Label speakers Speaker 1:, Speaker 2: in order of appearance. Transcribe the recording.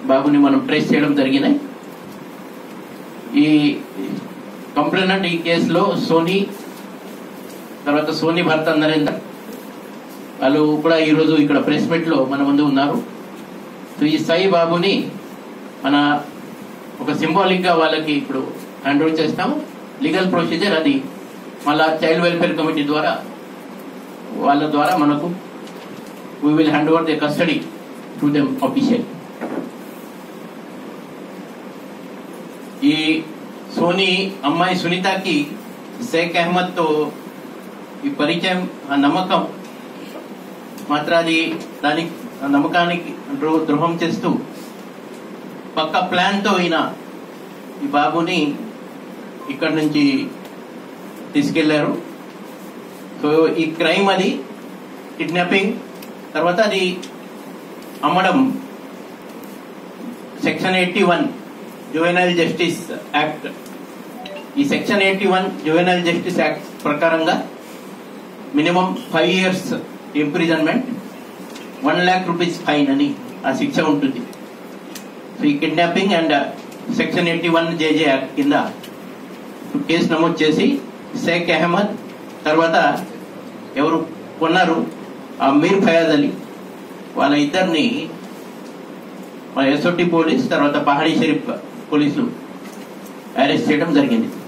Speaker 1: బాబుని మనం ట్రేస్ చేయడం జరిగినాయి ఈ కంప్లైనెంట్ ఈ కేసులో సోనీ తర్వాత సోనీ భర్త నరేందర్ వాళ్ళు కూడా ఈరోజు ఇక్కడ ప్రెస్ మీట్ లో మన ముందు ఉన్నారు సో ఈ సాయి బాబుని మన ఒక సింబాలిక్ గా వాళ్ళకి ఇప్పుడు హ్యాండ్ ఓవర్ చేస్తాము లీగల్ ప్రొసీజర్ అది మళ్ళా చైల్డ్ వెల్ఫేర్ కమిటీ ద్వారా వాళ్ళ ద్వారా మనకు we will hand over the custody to them official ఈ సోనీ అమ్మాయి సునీతకి షేక్ అహ్మద్ తో ఈ పరిచయం ఆ నమ్మకం మాత్రం అది దానికి ఆ నమ్మకానికి ద్రో- ద్రోహం చేస్తూ పక్క ప్లాన్ తో ఈయన ఈ బాబుని ఇక్కడ నుంచి తీసుకెళ్లారు సో ఈ క్రైమ్ అది కిడ్నాపింగ్ తర్వాత అది అమ్మడం section eighty one juvenile justice act ఈ section eighty one juvenile justice act ప్రకారంగా minimum five years imprisonment one lakh rupees fine అని ఆ శిక్ష ఉంటుంది సో ఈ kidnapping and section eighty one JJ act కింద కేసు నమోదు చేసి షేక్ అహ్మద్ తర్వాత ఎవరు కొన్నారు ఆ మీర్ ఫయాజ్ అలీ వాళ్ళ ఇద్దరిని ఎస్ఓటి పోలీస్ తర్వాత పహాడీ షరీఫ్ పోలీసులు అరెస్ట్ చేయడం జరిగింది